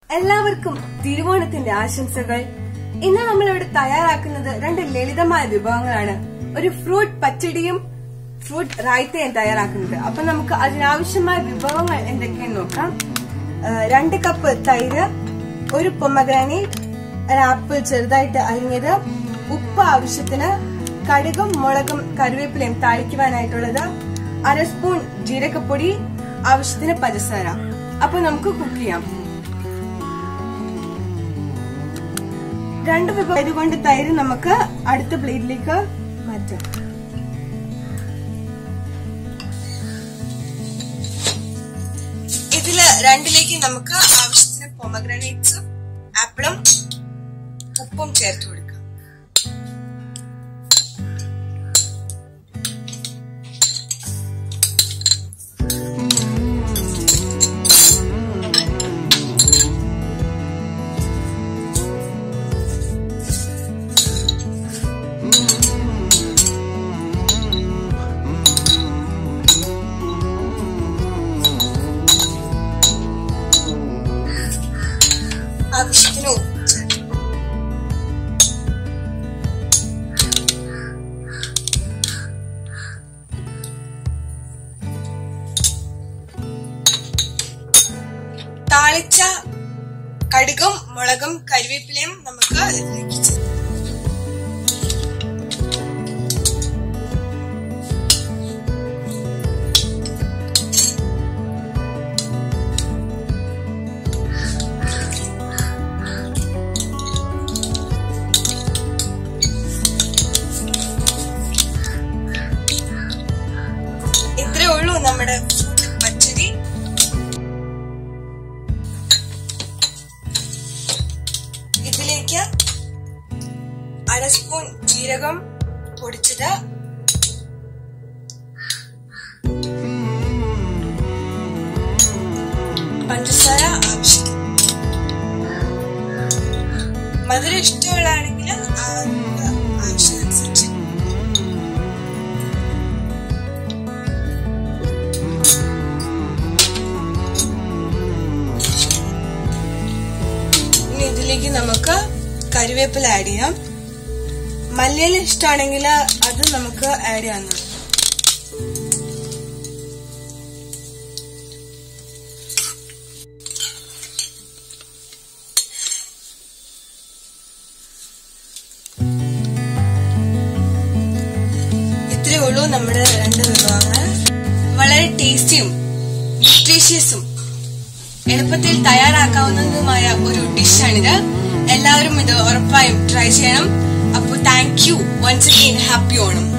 എല്ലാവർക്കും തിരുവോണത്തിന്റെ ആശംസകൾ ഇന്ന് നമ്മൾ ഇവിടെ തയ്യാറാക്കുന്നത് രണ്ട് ലളിതമായ വിഭവങ്ങളാണ് ഒരു ഫ്രൂട്ട് പച്ചടിയും ഫ്രൂട്ട് റായ്ത്തയും തയ്യാറാക്കുന്നത് അപ്പൊ നമുക്ക് അതിനാവശ്യമായ വിഭവങ്ങൾ എന്തൊക്കെയെന്ന് നോക്കാം ആ, രണ്ട് കപ്പ് തൈര് ഒരു പൊമഗ്രാനേറ്റ് ഒരു ആപ്പിൾ ചെറുതായിട്ട് അരിഞ്ഞത് ഉപ്പ് ആവശ്യത്തിന് കടുകും മുളകും കറിവേപ്പിലയും താളിക്കുവാനായിട്ടുള്ളത് അര സ്പൂൺ ജീരകപ്പൊടി ആവശ്യത്തിന് പഞ്ചസാര അപ്പൊ നമുക്ക് കുക്ക് ചെയ്യാം രണ്ട് വിഭവം ഇതുകൊണ്ട് തൈര് നമുക്ക് അടുത്ത പ്ലേറ്റിലേക്ക് മാറ്റാം ഇതില് രണ്ടിലേക്ക് നമുക്ക് ആവശ്യത്തിന് പൊമഗ്രാനേറ്റ്സും ആപ്പിളും ഉപ്പും ചേർത്ത് കൊടുക്കാം ആവശ്യത്തിന് ഉപ്പ് ചേർത്ത് താളിച്ച കടുകും മുളകും കരിവേപ്പിലയും നമുക്ക് ഇതിലേക്ക് ചേർക്കാം. ഇത്രേ ഉള്ളൂ നമ്മുടെ ഫ്രൂട്ട് പച്ചടി ഇതിലേക്ക് അര സ്പൂൺ ജീരകം പൊടിച്ചത് പഞ്ചസാര ആവശ്യത്തിന് മധുരം ഇഷ്ടമുള്ളതാണെങ്കിൽ ആവശ്യമനുസരിച്ച് ഇനി ഇതിലേക്ക് നമുക്ക് കറിവേപ്പില ആഡ് ചെയ്യാം മല്ലിയില ഇഷ്ടമാണെങ്കിൽ അത് നമുക്ക് ആഡ് ചെയ്യാവുന്നതാണ് ഇത്രയേ ഉള്ളൂ നമ്മുടെ രണ്ട് വിഭവങ്ങൾ വളരെ ടേസ്റ്റിയും ന്യൂട്രീഷ്യസും എളുപ്പത്തിൽ തയ്യാറാക്കാവുന്നതുമായ ഒരു ഡിഷാണിത് എല്ലാവരും ഇത് ഉറപ്പായും ട്രൈ ചെയ്യണം അപ്പോൾ thank you once again happy Onam